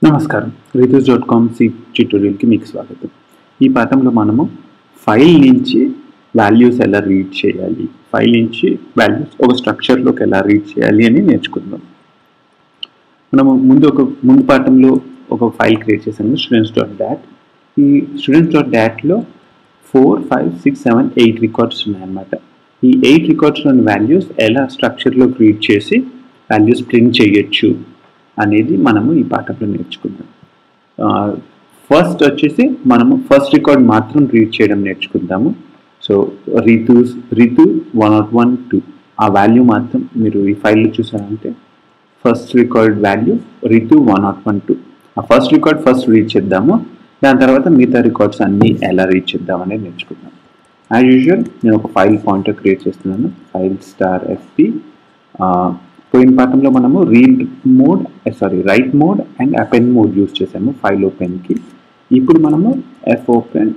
నమస్కారం Ritus dot com C ట్యూటోరియల్కి మీకు స్వాగతం ఈ పాఠంలో మనము ఫైల్ నుంచి వాల్యూస్ ఎలా రీడ్ చేయాలి ఫైల్ నుంచి వాల్యూస్ ఒక స్ట్రక్చర్లోకి ఎలా రీడ్ చేయాలి అని నేర్చుకుందాం మనము ముందు ఒక ముందు పాఠంలో ఒక ఫైల్ క్రియేట్ చేసాము స్టూడెంట్స్ డాట్ డాట్ ఈ స్టూడెంట్స్ డాట్ డాట్లో four five six seven eight records ఉన్నాయన్నమాట ఈ ఎయిట్ రికార్డ్స్లోని వాల్యూస్ ఎలా స్ట్రక్చర్లోకి రీడ్ చేసి వాల్యూస్ ప్రింట్ చేయొచ్చు అనేది మనము ఈ పాఠంలో నేర్చుకుందాం ఫస్ట్ వచ్చేసి మనము ఫస్ట్ రికార్డ్ మాత్రం రీడ్ చేయడం నేర్చుకుందాము so Ritu Ritu one nought one two ఆ వాల్యూ మాత్రం మీరు ఈ ఫైల్లో చూసారంటే first record value Ritu one nought one two ఆ ఫస్ట్ రికార్డ్ ఫస్ట్ రీడ్ చేద్దాము దాని తర్వాత మిగతా రికార్డ్స్ అన్నీ ఎలా రీడ్ చేద్దాం అనేది నేర్చుకుందాం యాజ్ యూజువల్ నేను ఒక ఫైల్ పాయింటర్ క్రియేట్ చేస్తున్నాను ఫైల్ స్టార్ ఎఫ్పి పోయిన పాఠంలో మనము read mode sorry write mode and append mode use చేసాము ఫైల్ ఓపెన్కి ఇప్పుడు మనము fopen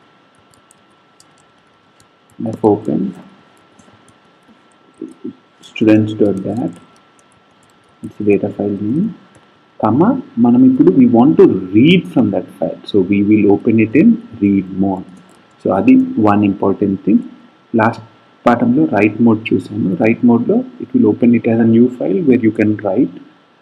fopen students dot dat it's data file name comma మనం ఇప్పుడు we want to read from that file so we will open it in read mode so అది one important thing last పాఠంలో write mode చూసాము write మోడ్లో it will open it as a new file where you can write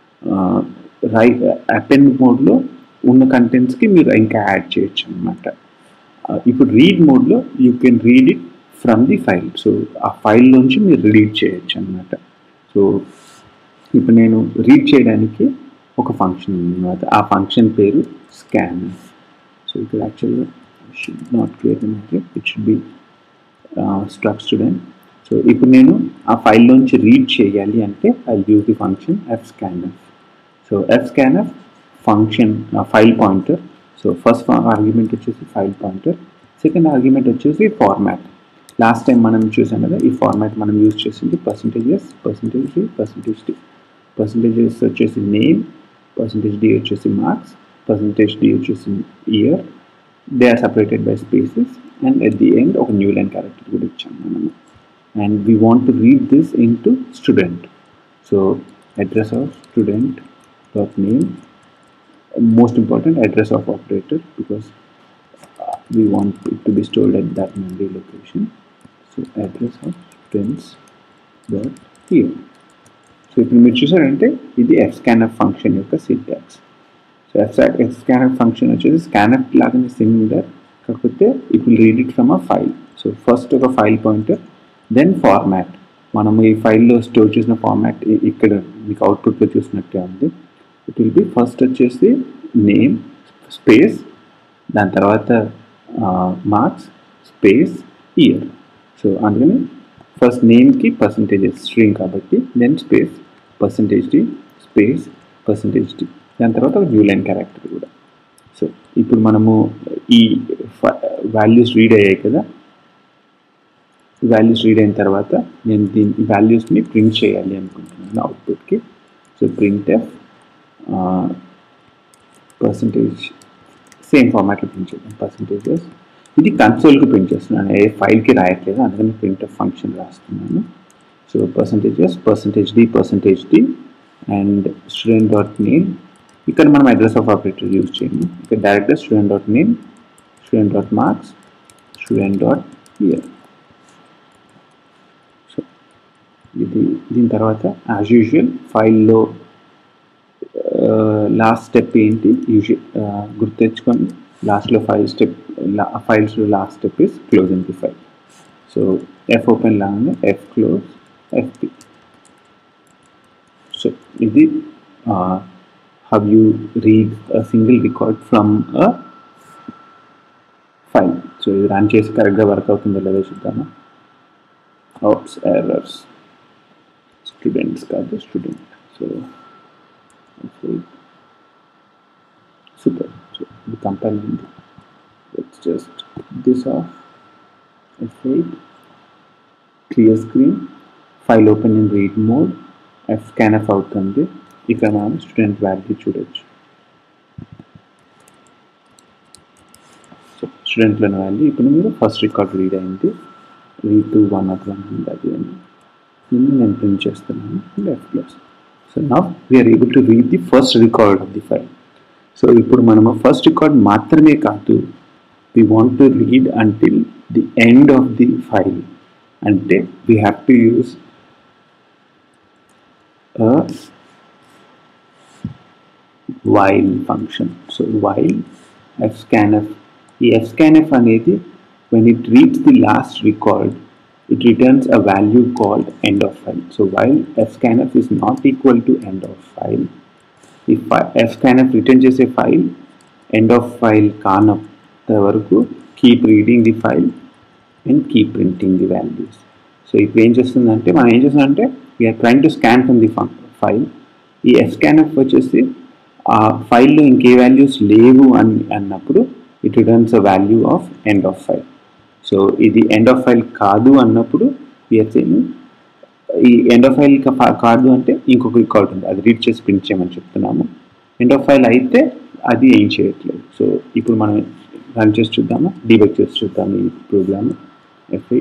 write append మోడ్లో ఉన్న కంటెంట్స్కి మీరు ఇంకా add చేయొచ్చు అనమాట ఇప్పుడు రీడ్ మోడ్లో you can read it from the file so ఆ ఫైల్లోంచి మీరు రీడ్ చేయొచ్చు అనమాట సో ఇప్పుడు నేను రీడ్ చేయడానికి ఒక ఫంక్షన్ అనమాట ఆ ఫంక్షన్ పేరు స్కాన్ సో ఇక్కడ యాక్చువల్గా షుడ్ నాట్ క్రియేట్ అనేది it should be struct student so ఇప్పుడు నేను ఆ ఫైల్లోంచి రీడ్ చేయాలి అంటే I use the function fscanf so fscanf function file pointer so first argument వచ్చేసి ఫైల్ పాయింటర్ సెకండ్ ఆర్గ్యుమెంట్ వచ్చేసి ఫార్మాట్ లాస్ట్ టైం మనం చూసాం కదా ఈ ఫార్మాట్ మనం యూజ్ చేసింది percentages percentage d percentage d percentages వచ్చేసి నేమ్ పర్సంటేజ్ డి వచ్చేసి మార్క్స్ పర్సంటేజ్ డి వచ్చేసి year they are separated by spaces and at the end ఒక న్యూ లైన్ క్యారెక్టర్ కూడా ఇచ్చాం మనము and we want to read this into student so address of student dot name most important address of operator because uh, we want it to be stored at that memory location so address of students dot here so ఇప్పుడు మీరు చూసారంటే ఇది fscanf function యొక్క syntax so f fscanf function వచ్చేసి scanf లాగానే similar కాకపోతే it will read it from a file so first ఒక file pointer then format మనం ఈ ఫైల్లో స్టోర్ చేసిన ఫార్మాట్ ఇక్కడ మీకు అవుట్పుట్లో చూసినట్టే ఉంది ఇట్ విల్ బి ఫస్ట్ వచ్చేసి నేమ్ స్పేస్ దాని తర్వాత మార్క్స్ స్పేస్ ఇయర్ సో అందుకని ఫస్ట్ నేమ్కి పర్సంటేజెస్ స్ట్రింగ్ కాబట్టి then space percentage d space percentage d దాని తర్వాత ఒక న్యూ లైన్ క్యారెక్టర్ కూడా సో ఇప్పుడు మనము ఈ వాల్యూస్ రీడ్ అయ్యాయి కదా వాల్యూస్ రీడ్ అయిన తర్వాత నేను దీని వాల్యూస్ని ప్రింట్ చేయాలి అనుకుంటున్నాను అవుట్పుట్కి so printf percentage same ఫార్మాట్లో ప్రింట్ చేద్దాం పర్సంటేజెస్ ఇది కన్సోల్కి ప్రింట్ చేస్తున్నాను ఏ ఫైల్కి రాయట్లేదు అందుకని ప్రింట్ ఆఫ్ ఫంక్షన్ రాస్తున్నాను so percentages percentage d percentage d and student dot name ఇక్కడ మనం అడ్రస్ ఆఫ్ ఆపరేటర్ యూజ్ చేయండి ఇక్కడ డైరెక్ట్గా student dot name student dot marks student dot year so ఇది దీని తర్వాత యాజ్ యూజువల్ ఫైల్లో లాస్ట్ స్టెప్ ఏంటి యూజు గుర్తెచ్చుకొని లాస్ట్లో file step ఫైల్స్లో last step is closing the file so fopen లాగానే ఎఫ్ క్లోజ్ ఎఫ్పి సో ఇది how you read single record from a file so ఇది రన్ చేసి కరెక్ట్గా వర్క్ అవుతుందో లేదో చూద్దామా అవుట్స్ ఎర్రర్స్ స్టూడెంట్స్ కాదు student so super so the compiling let's just this off f8 clear screen file open in read mode f scanf అవుతుంది ఇక్కడ మనం స్టూడెంట్ వాల్యూ చూడొచ్చు సో స్టూడెంట్లో వాల్యూ ఇప్పుడు మీరు ఫస్ట్ రికార్డ్ రీడ్ అయింది Ritu one nought one అది అని దీన్ని నేను ప్రింట్ చేస్తున్నాను left plus So now we are able to read the first record of the file. So ఇప్పుడు మనము ఫస్ట్ రికార్డ్ మాత్రమే కాదు we want to read until the end of the file అంటే we have to use a while function so while fscanf ఈ fscanf అనేది when it reads the last record it returns a value called end of file so while fscanf is not equal to end of file ఈ fscanf return చేసే file end of file కానంత వరకు keep reading the file and keep printing the values so ఇప్పుడు ఏం చేస్తుందంటే మనం ఏం చేస్తుందంటే we're trying to scan from the file ఈ ఎస్కాన్ఎఫ్ వచ్చేసి ఆ ఫైల్లో ఇంకే వాల్యూస్ లేవు అని అన్నప్పుడు it returns a value of end of file so ఇది ఎండ్ ఆఫ్ ఫైల్ కాదు అన్నప్పుడు వీఆర్ సేయింగ్ ఈ ఎండ్ ఆఫ్ ఫైల్ కాదు అంటే ఇంకొక రికార్డ్ ఉంది అది రీడ్ చేసి ప్రింట్ చేయమని చెప్తున్నాము ఎండ్ ఆఫ్ ఫైల్ అయితే అది ఏం చేయట్లేదు సో ఇప్పుడు మనం రన్ చేసి చూద్దాము డీబక్ చేసి చూద్దాము ఈ ప్రోగ్రామ్ ఎఫ్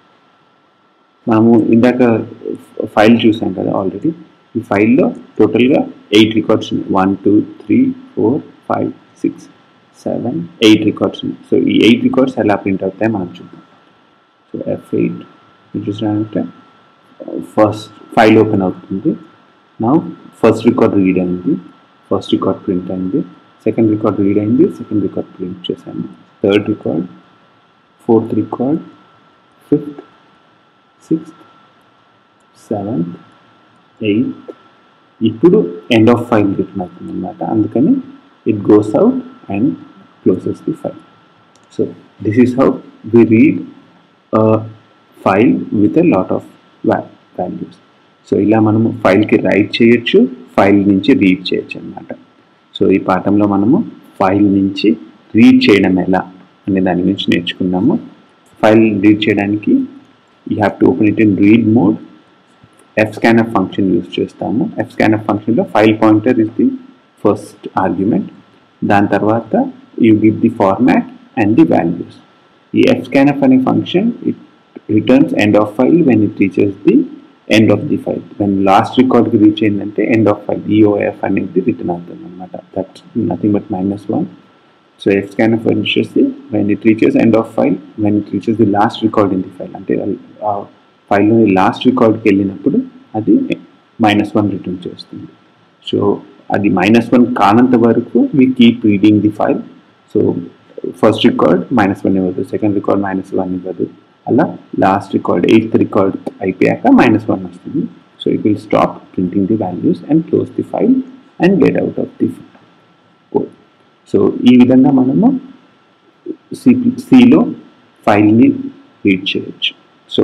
మనము ఇందాక ఫైల్ చూసాం కదా ఆల్రెడీ ఈ ఫైల్లో టోటల్గా ఎయిట్ రికార్డ్స్ ఉన్నాయి one two three four five six seven eight records ఉన్నాయి సో ఈ ఎయిట్ రికార్డ్స్ ఎలా ప్రింట్ అవుతాయి మనం చూద్దాం సో ఎఫ్ ఎయిట్ చూసారంటే ఫస్ట్ ఫైల్ ఓపెన్ అవుతుంది నా ఫస్ట్ రికార్డ్ రీడ్ అయింది ఫస్ట్ రికార్డ్ ప్రింట్ అయింది సెకండ్ రికార్డ్ రీడ్ అయింది సెకండ్ రికార్డ్ ప్రింట్ చేశాను third record fourth record fifth sixth seventh eighth ఇప్పుడు ఎండ్ ఆఫ్ ఫైల్ రిటర్న్ అవుతుంది అనమాట అందుకని it goes out and closes the file so this is how we read file with a lot of values so ఇలా మనము ఫైల్కి write చేయొచ్చు file నుంచి read చేయొచ్చు అనమాట సో ఈ పాఠంలో మనము ఫైల్ నుంచి రీడ్ చేయడం ఎలా అనే దాని గురించి నేర్చుకున్నాము ఫైల్ రీడ్ చేయడానికి you have to open it in read mode fscanf function use చేస్తాము ఎఫ్ స్కానర్ ఫంక్షన్లో file pointer is the first argument దాని తర్వాత you give the format and the values ఈ ఎఫ్ స్కానఫ్ అనే function it returns end of file when it reaches the end of the file when last రికార్డ్కి reach అయిందంటే end of file EOF అనేది రిటర్న్ అవుతుంది అనమాట that nothing but minus one so fscanf వచ్చేసి when it reaches end of file when it reaches the last record in the file అంటే ఆ ఫైల్లోని లాస్ట్ రికార్డ్కి వెళ్ళినప్పుడు అది మైనస్ వన్ రిటర్న్ చేస్తుంది సో అది మైనస్ వన్ కానంత వరకు we keep reading the file so first record minus one ఇవ్వదు సెకండ్ రికార్డ్ మైనస్ వన్ ఇవ్వదు అలా లాస్ట్ రికార్డ్ ఎయిత్ రికార్డ్ అయిపోయాక మైనస్ వన్ వస్తుంది so it will stop printing the values and close the file and get out of the code so ఈ విధంగా మనము C సిలో ఫైల్ని రీడ్ చేయొచ్చు సో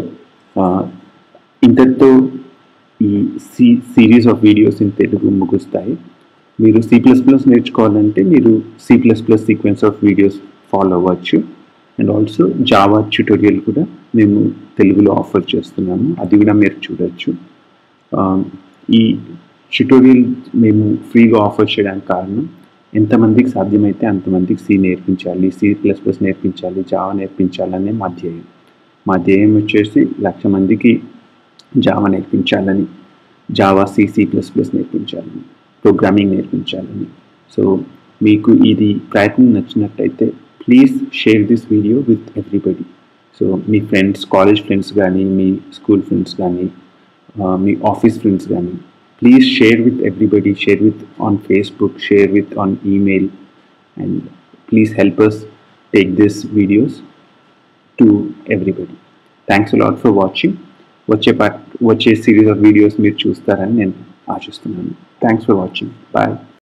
ఇంతటితో ఈ C series of videos in Telugu ముగుస్తాయి మీరు సి ప్లస్ ప్లస్ నేర్చుకోవాలంటే మీరు C plus plus sequence of videos follow అవ్వచ్చు అండ్ ఆల్సో జావా ట్యూటోరియల్ కూడా మేము తెలుగులో ఆఫర్ చేస్తున్నాము అది కూడా మీరు చూడొచ్చు ఈ ట్యూటోరియల్ మేము ఫ్రీగా ఆఫర్ చేయడానికి కారణం ఎంతమందికి సాధ్యమైతే అంతమందికి సి నేర్పించాలి సి ప్లస్ ప్లస్ నేర్పించాలి జావా నేర్పించాలనే మా ధ్యేయం మా ధ్యేయం వచ్చేసి లక్ష మందికి జావా నేర్పించాలని Java C C plus plus నేర్పించాలని ప్రోగ్రామింగ్ నేర్పించాలని సో మీకు ఇది ప్రయత్నం నచ్చినట్టయితే please share this video with everybody so మీ ఫ్రెండ్స్ కాలేజ్ ఫ్రెండ్స్ కానీ మీ స్కూల్ ఫ్రెండ్స్ కానీ మీ ఆఫీస్ ఫ్రెండ్స్ కానీ please share with everybody share with on Facebook share with on email and please help us take this videos to everybody thanks lot for watching వచ్చే part వచ్చే series of videos మీరు చూస్తారని నేను ఆశిస్తున్నాను thanks for watching bye